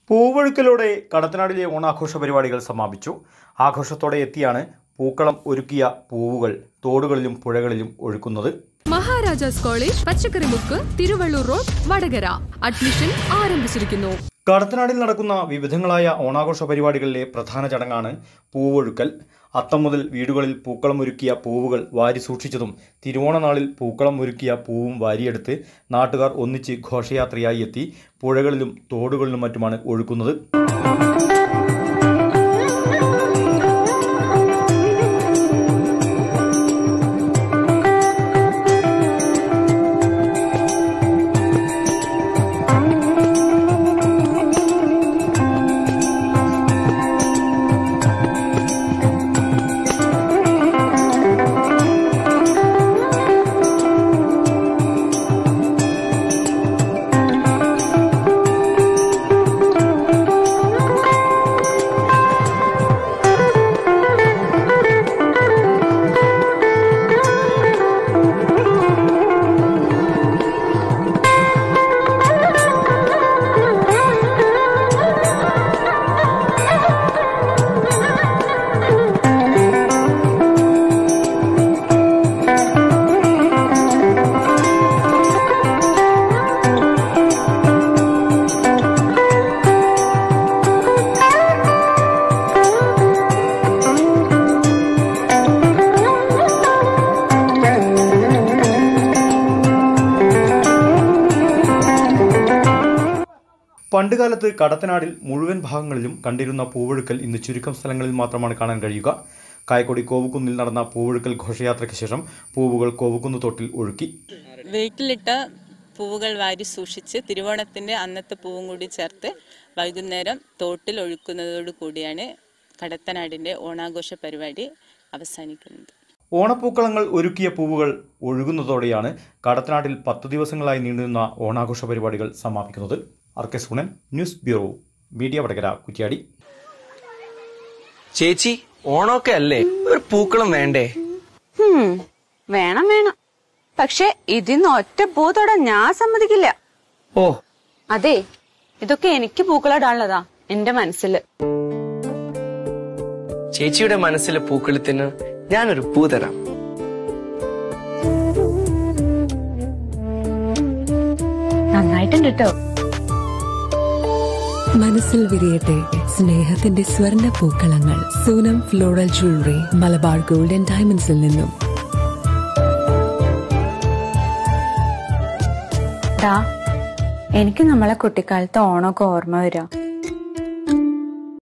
പൂവൊഴുക്കലോടെ കടത്തനാടിലെ ഓണാഘോഷ പരിപാടികൾ സമാപിച്ചു ആഘോഷത്തോടെ എത്തിയാണ് പൂക്കളം ഒരുക്കിയ പൂവുകൾ തോടുകളിലും പുഴകളിലും ഒഴുക്കുന്നത് Maharajas college പച്ചക്കറിമുക്ക് Thiruvallur road Vadakara admission ആരംഭിച്ചിരിക്കുന്നു കടത്തനാടിൽ നടക്കുന്ന വിവിധങ്ങളായ ഓണാഘോഷ പരിപാടികളിലെ പ്രധാന ചടങ്ങാണ് പൂവൊഴുക്കൽ അത്തം മുതൽ വീടുകളിൽ പൂക്കളം ഒരുക്കിയ പൂവുകൾ വാരി സൂക്ഷിച്ചതും തിരുവോണനാളിൽ പൂക്കളം ഒരുക്കിയ പൂവും വാരിയെടുത്ത് നാട്ടുകാർ ഒന്നിച്ച് ഘോഷയാത്രയായി എത്തി പുഴകളിലും തോടുകളിലും മറ്റുമാണ് ഒഴുക്കുന്നത് പണ്ടുകാലത്ത് കടത്തനാടിൽ മുഴുവൻ ഭാഗങ്ങളിലും കണ്ടിരുന്ന പൂവൊഴുക്കൽ ഇന്ന് ചുരുക്കം സ്ഥലങ്ങളിൽ മാത്രമാണ് കാണാൻ കഴിയുക കായക്കൊടി കോവുക്കുന്നിൽ നടന്ന പൂവൊഴുക്കൽ ഘോഷയാത്രയ്ക്ക് ശേഷം പൂവുകൾ കോവുക്കുന്ന് തോട്ടിൽ ഒഴുക്കി വീട്ടിലിട്ട പൂവുകൾ വാരി സൂക്ഷിച്ച് തിരുവോണത്തിൻ്റെ അന്നത്തെ പൂവും കൂടി ചേർത്ത് വൈകുന്നേരം തോട്ടിൽ ഒഴുക്കുന്നതോടു കൂടിയാണ് കടത്തനാടിൻ്റെ ഓണാഘോഷ പരിപാടി അവസാനിക്കുന്നത് ഓണപ്പൂക്കളങ്ങൾ ഒരുക്കിയ പൂവുകൾ ഒഴുകുന്നതോടെയാണ് കടത്തനാട്ടിൽ പത്തു ദിവസങ്ങളായി നീണ്ടുനിന്ന ഓണാഘോഷ പരിപാടികൾ സമാപിക്കുന്നത് R K സുണൻ news bureau media Vadakara Kuttiadi ചേച്ചി ഓണമൊക്കെ അല്ലേ ഒരു പൂക്കളം വേണ്ടേ ഹും, വേണം വേണം പക്ഷെ ഇതിന്ന് ഒറ്റ പൂ തൊടാൻ ഞാൻ സമ്മതിക്കില്ല ഓ അതെ ഇതൊക്കെ എനിക്ക് പൂക്കളിടാനുള്ളതാ എന്റെ മനസ്സില് ചേച്ചിയുടെ മനസ്സിലെ പൂക്കളത്തിന് ഞാനൊരു പൂ തരാം നന്നായിട്ടുണ്ട് കേട്ടോ മനസ്സിൽ വിരിയട്ടെ സ്നേഹത്തിന്റെ സ്വർണ്ണ പൂക്കളങ്ങൾ സൂനം ഫ്ലോറൽ ജ്വല്ലറി മലബാർ ഗോൾഡൻ ഡയമണ്ട്സിൽ നിന്നും ദാ എനിക്ക് നമ്മളെ കുട്ടിക്കാലത്ത് ഓണമൊക്കെ ഓർമ്മ വരാം